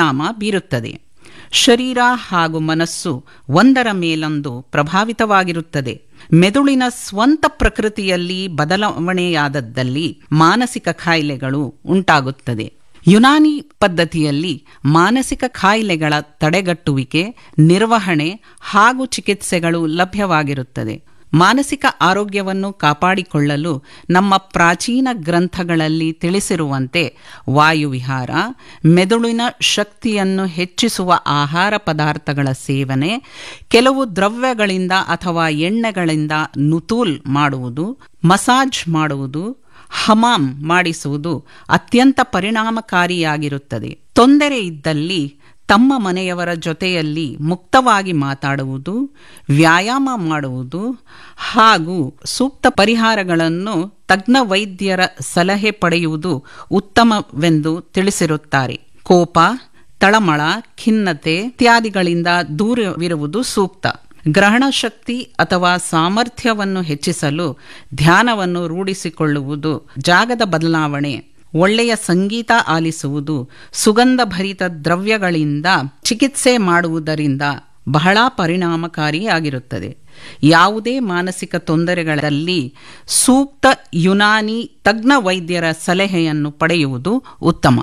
ಪರಿಣಾಮ ಬೀರುತ್ತದೆ ಶರೀರ ಹಾಗೂ ಮನಸ್ಸು ಒಂದರ ಮೇಲೊಂದು ಪ್ರಭಾವಿತವಾಗಿರುತ್ತದೆ ಮೆದುಳಿನ ಸ್ವಂತ ಪ್ರಕೃತಿಯಲ್ಲಿ ಬದಲಾವಣೆಯಾದದ್ದಲ್ಲಿ ಮಾನಸಿಕ ಕಾಯಿಲೆಗಳು ಉಂಟಾಗುತ್ತದೆ ಯುನಾನಿ ಪದ್ಧತಿಯಲ್ಲಿ ಮಾನಸಿಕ ಕಾಯಿಲೆಗಳ ತಡೆಗಟ್ಟುವಿಕೆ ನಿರ್ವಹಣೆ ಹಾಗೂ ಚಿಕಿತ್ಸೆಗಳು ಲಭ್ಯವಾಗಿರುತ್ತದೆ ಮಾನಸಿಕ ಆರೋಗ್ಯವನ್ನು ಕಾಪಾಡಿಕೊಳ್ಳಲು ನಮ್ಮ ಪ್ರಾಚೀನ ಗ್ರಂಥಗಳಲ್ಲಿ ತಿಳಿಸಿರುವಂತೆ ವಾಯುವಿಹಾರ ಮೆದುಳಿನ ಶಕ್ತಿಯನ್ನು ಹೆಚ್ಚಿಸುವ ಆಹಾರ ಪದಾರ್ಥಗಳ ಸೇವನೆ ಕೆಲವು ದ್ರವ್ಯಗಳಿಂದ ಅಥವಾ ಎಣ್ಣೆಗಳಿಂದ ನುತೂಲ್ ಮಾಡುವುದು ಮಸಾಜ್ ಮಾಡುವುದು ಹಮಾಮ್ ಮಾಡಿಸುವುದು ಅತ್ಯಂತ ಪರಿಣಾಮಕಾರಿಯಾಗಿರುತ್ತದೆ ತೊಂದರೆ ಇದ್ದಲ್ಲಿ ತಮ್ಮ ಮನೆಯವರ ಜೊತೆಯಲ್ಲಿ ಮುಕ್ತವಾಗಿ ಮಾತಾಡುವುದು ವ್ಯಾಯಾಮ ಮಾಡುವುದು ಹಾಗೂ ಸೂಕ್ತ ಪರಿಹಾರಗಳನ್ನು ತಜ್ಞ ವೈದ್ಯರ ಸಲಹೆ ಪಡೆಯುವುದು ಉತ್ತಮವೆಂದು ತಿಳಿಸಿರುತ್ತಾರೆ ಕೋಪ ತಳಮಳ ಖಿನ್ನತೆ ಇತ್ಯಾದಿಗಳಿಂದ ದೂರವಿರುವುದು ಸೂಕ್ತ ಗ್ರಹಣ ಶಕ್ತಿ ಅಥವಾ ಸಾಮರ್ಥ್ಯವನ್ನು ಹೆಚ್ಚಿಸಲು ಧ್ಯಾನವನ್ನು ರೂಢಿಸಿಕೊಳ್ಳುವುದು ಜಾಗದ ಬದಲಾವಣೆ ಒಳ್ಳೆಯ ಸಂಗೀತ ಆಲಿಸುವುದು ಸುಗಂಧ ಭರಿತ ದ್ರವ್ಯಗಳಿಂದ ಚಿಕಿತ್ಸೆ ಮಾಡುವುದರಿಂದ ಬಹಳ ಪರಿಣಾಮಕಾರಿಯಾಗಿರುತ್ತದೆ ಯಾವುದೇ ಮಾನಸಿಕ ತೊಂದರೆಗಳಲ್ಲಿ ಸೂಕ್ತ ಯುನಾನಿ ತಜ್ಞ ವೈದ್ಯರ ಸಲಹೆಯನ್ನು ಪಡೆಯುವುದು ಉತ್ತಮ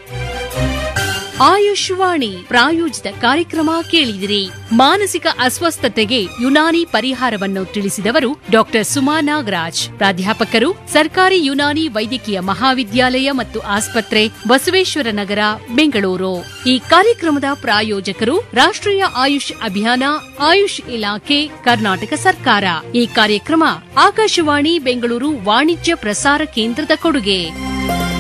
ಆಯುಷ್ವಾಣಿ ಪ್ರಾಯೋಜಿತ ಕಾರ್ಯಕ್ರಮ ಕೇಳಿದಿರಿ ಮಾನಸಿಕ ಅಸ್ವಸ್ಥತೆಗೆ ಯುನಾನಿ ಪರಿಹಾರವನ್ನು ತಿಳಿಸಿದವರು ಡಾಕ್ಟರ್ ಸುಮಾ ನಾಗರಾಜ್ ಪ್ರಾಧ್ಯಾಪಕರು ಸರ್ಕಾರಿ ಯುನಾನಿ ವೈದ್ಯಕೀಯ ಮಹಾವಿದ್ಯಾಲಯ ಮತ್ತು ಆಸ್ಪತ್ರೆ ಬಸವೇಶ್ವರ ನಗರ ಬೆಂಗಳೂರು ಈ ಕಾರ್ಯಕ್ರಮದ ಪ್ರಾಯೋಜಕರು ರಾಷ್ಟ್ರೀಯ ಆಯುಷ್ ಅಭಿಯಾನ ಆಯುಷ್ ಇಲಾಖೆ ಕರ್ನಾಟಕ ಸರ್ಕಾರ ಈ ಕಾರ್ಯಕ್ರಮ ಆಕಾಶವಾಣಿ ಬೆಂಗಳೂರು ವಾಣಿಜ್ಯ ಪ್ರಸಾರ ಕೇಂದ್ರದ ಕೊಡುಗೆ